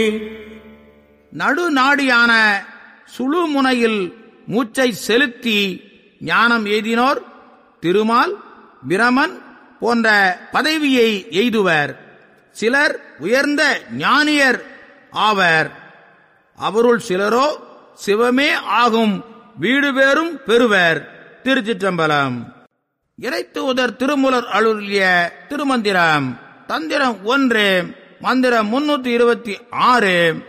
நடுநாடியான சுழுமுனையில் மூச்சை செலுத்தி ஞானம் எய்தினோர் திருமால் பிரமன் போன்ற பதவியை எய்துவர் சிலர் உயர்ந்த ஞானியர் ஆவர் அவருள் சிலரோ சிவமே ஆகும் வீடு பேரும் பெறுவர் திருச்சிற்றம்பலம் இறைத்தூதர் திருமுலர் அருளிய திருமந்திரம் தந்திரம் ஒன்று மந்திரம் முன்னூத்தி இருபத்தி ஆறு